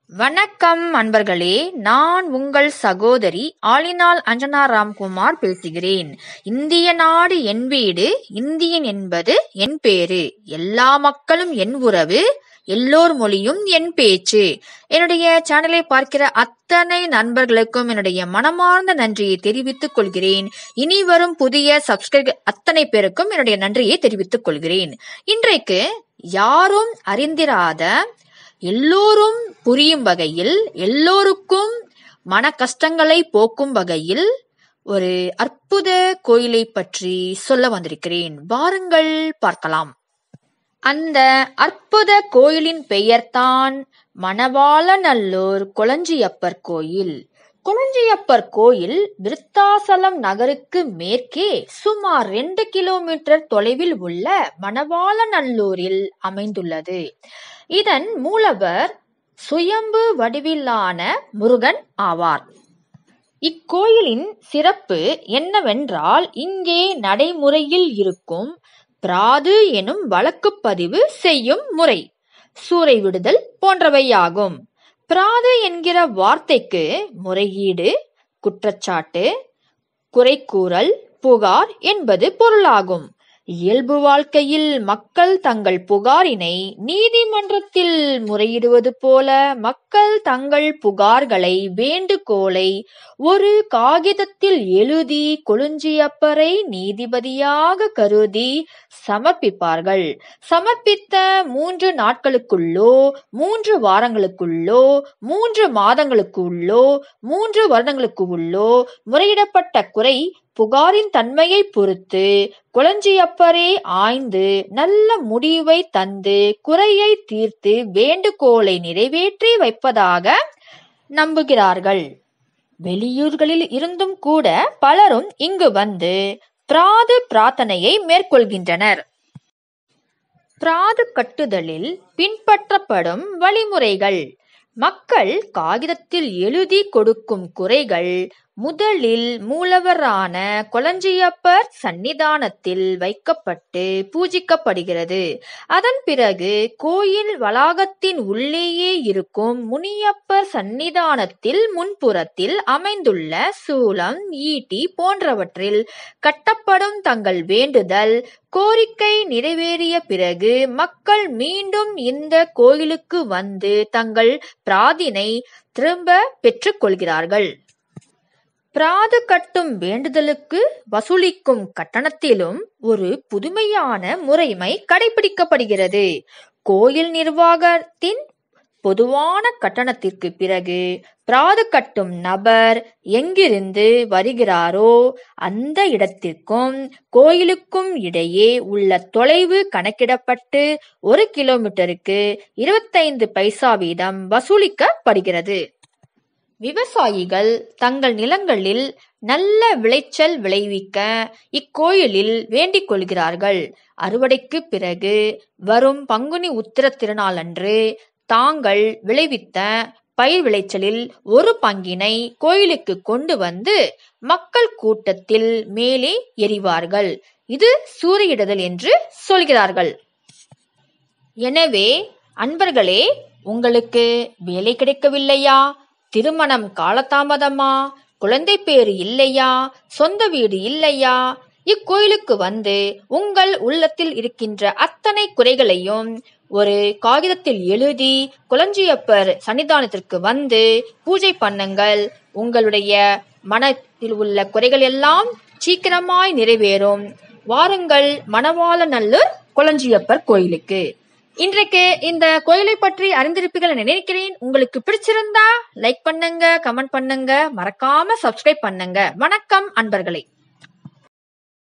வணக்கம் அன்பர்களே நான் உங்கள் சகோதரி ஆலினால் அஞ்சனா ராம்குமார் பேசுகிறேன் இந்திய நாடு என் வீடு இந்தியன் என்பது என் பேரு எல்லா மக்களும் என் உறவு எல்லோர் மொழியும் என் பேச்சு என்னுடைய சேனலை பார்க்கிற அத்தனை நண்பர்களுக்கும் என்னுடைய மனமார்ந்த நன்றியை தெரிவித்துக் கொள்கிறேன் இனி வரும் புதிய சப்ஸ்கிரைப் அத்தனை பேருக்கும் என்னுடைய நன்றியை தெரிவித்துக் கொள்கிறேன் இன்றைக்கு யாரும் அறிந்திராத எல்லோரும் புரியும் வகையில் எல்லோருக்கும் மன கஷ்டங்களை போக்கும் வகையில் ஒரு அற்புத கோயிலை பற்றி சொல்ல வந்திருக்கிறேன் வாருங்கள் பார்க்கலாம் அந்த அற்புத கோயிலின் பெயர்தான் மணவாளநல்லூர் கொளஞ்சியப்பர் கோயில் கொளஞ்சியப்பர் கோயில் விருத்தாசலம் நகருக்கு மேற்கே சுமார் ரெண்டு கிலோமீட்டர் தொலைவில் உள்ள மணவாளநல்லூரில் அமைந்துள்ளது இதன் மூலவர் சுயம்பு வடிவிலான முருகன் ஆவார் இக்கோயிலின் சிறப்பு என்னவென்றால் இங்கே நடைமுறையில் இருக்கும் பிராது எனும் வழக்குப்பதிவு செய்யும் முறை சூறை விடுதல் போன்றவையாகும் பிராது என்கிற வார்த்தைக்கு முறையீடு குற்றச்சாட்டு குறைகூறல் புகார் என்பது பொருளாகும் இயல்பு வாழ்க்கையில் மக்கள் தங்கள் புகாரினை நீதிமன்றத்தில் முறையிடுவது போல மக்கள் தங்கள் புகார்களை வேண்டுகோளை ஒரு காகிதத்தில் எழுதி கொழுஞ்சியப்பரை நீதிபதியாக கருதி சமர்ப்பிப்பார்கள் சமர்ப்பித்த மூன்று நாட்களுக்குள்ளோ மூன்று வாரங்களுக்குள்ளோ மூன்று மாதங்களுக்குள்ளோ மூன்று வருடங்களுக்கு உள்ளோ முறையிடப்பட்ட குறை புகாரின் தன்மையை பொறுத்து குளஞ்சியப்பரே ஆய்ந்து நல்ல முடிவை தந்து குறையை தீர்த்து வேண்டுகோளை நிறைவேற்றி வைப்பதாக நம்புகிறார்கள் வெளியூர்களில் இருந்தும் கூட பலரும் இங்கு வந்து பிராது பிரார்த்தனையை மேற்கொள்கின்றனர் பிராது கட்டுதலில் பின்பற்றப்படும் வழிமுறைகள் மக்கள் காகிதத்தில் எழுதி கொடுக்கும் குறைகள் முதலில் மூலவரான கொளஞ்சியப்பர் சன்னிதானத்தில் வைக்கப்பட்டு பூஜிக்கப்படுகிறது அதன் பிறகு கோயில் வளாகத்தின் உள்ளேயே இருக்கும் முனியப்பர் சன்னிதானத்தில் முன்புறத்தில் அமைந்துள்ள சூலம் ஈட்டி போன்றவற்றில் கட்டப்படும் தங்கள் வேண்டுதல் கோரிக்கை நிறைவேறிய பிறகு மக்கள் மீண்டும் இந்த கோயிலுக்கு வந்து தங்கள் பிராதினை திரும்ப பெற்றுக்கொள்கிறார்கள் பிராது கட்டும் வேண்டுதலுக்கு வசூலிக்கும் கட்டணத்திலும் ஒரு புதுமையான முறைமை கடைபிடிக்கப்படுகிறது கோயில் நிர்வாகத்தின் பொதுவான கட்டணத்திற்கு பிறகு பிராது கட்டும் நபர் எங்கிருந்து வருகிறாரோ அந்த இடத்திற்கும் கோயிலுக்கும் இடையே உள்ள தொலைவு கணக்கிடப்பட்டு ஒரு கிலோமீட்டருக்கு இருபத்தைந்து பைசா வீதம் வசூலிக்கப்படுகிறது விவசாயிகள் தங்கள் நிலங்களில் நல்ல விளைச்சல் விளைவிக்க இக்கோயிலில் வேண்டிக் கொள்கிறார்கள் அறுவடைக்கு பிறகு வரும் பங்குனி உத்திர திருநாளன்று தாங்கள் விளைவித்த பயிர் விளைச்சலில் ஒரு பங்கினை கோயிலுக்கு கொண்டு வந்து மக்கள் கூட்டத்தில் மேலே எறிவார்கள் இது சூறையிடுதல் என்று சொல்கிறார்கள் எனவே அன்பர்களே உங்களுக்கு வேலை கிடைக்கவில்லையா திருமணம் காலதாமதமா குழந்தை பேரு இல்லையா சொந்த வீடு இல்லையா இக்கோயிலுக்கு வந்து உங்கள் உள்ளத்தில் இருக்கின்ற அத்தனை குறைகளையும் ஒரு காகிதத்தில் எழுதி குளஞ்சியப்பர் சன்னிதானத்திற்கு வந்து பூஜை பண்ணுங்கள் உங்களுடைய மனத்தில் உள்ள குறைகள் எல்லாம் சீக்கிரமாய் நிறைவேறும் வாருங்கள் மணவாளநல்லூர் குளஞ்சியப்பர் கோயிலுக்கு இன்றைக்கு இந்த கோயிலை பற்றி அறிந்திருப்பீர்கள் நினைக்கிறேன் உங்களுக்கு பிடிச்சிருந்தா லைக் பண்ணுங்க கமெண்ட் பண்ணுங்க மறக்காம சப்ஸ்கிரைப் பண்ணுங்க வணக்கம் அன்பர்களே